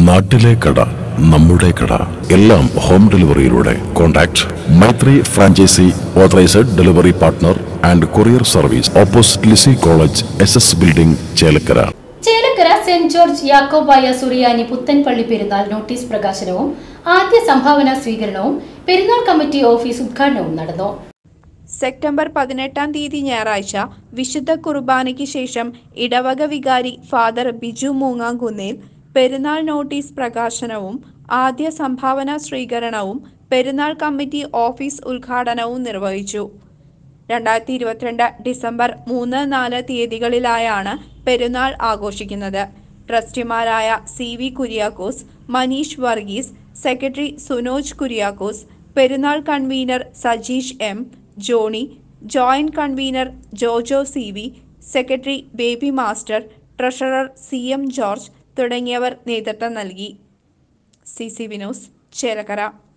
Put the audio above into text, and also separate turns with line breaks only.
നാട്ടിലെ കട നമ്മുടെ കട എല്ലാം ഹോം ഡെലിവറിയിലൂടെ contact Maithri franchise authorised delivery partner and courier service opposite Lissy college S S building Chelakkara
Chelakkara Saint George Yakobaya Suriyani Puthenpally പെരുന്നാൾ നോട്ടീസ് പ്രകാശനവും ആദ്യ സംഭാവന സ്വീകരണവും പെരുന്നാൾ കമ്മിറ്റി ഓഫീസ് ഉദ്ഘാടനവും നടന്നു
സെപ്റ്റംബർ പതിനെട്ടാം തീയതി ഞായറാഴ്ച വിശുദ്ധ കുർബാനയ്ക്ക് ശേഷം ഇടവക വികാരി ഫാദർ ബിജു മൂങ്ങാങ്കുന്നേൽ പെരുന്നാൾ നോട്ടീസ് പ്രകാശനവും ആദ്യ സംഭാവന സ്വീകരണവും പെരുന്നാൾ കമ്മിറ്റി ഓഫീസ് ഉദ്ഘാടനവും നിർവഹിച്ചു രണ്ടായിരത്തി ഇരുപത്തിരണ്ട് ഡിസംബർ മൂന്ന് നാല് തീയതികളിലായാണ് പെരുന്നാൾ ആഘോഷിക്കുന്നത് ട്രസ്റ്റിമാരായ C V Kuriakose Maneesh Varghese secretary Sunoj Kuriakose പെരുന്നാൾ convener Sajeesh M Johny joint convener Jojo C V secretary Baby master treasurer C M George തുടങ്ങിയവർ നേതൃത്വം നൽകി സി സി വിനോസ് ചേലക്കര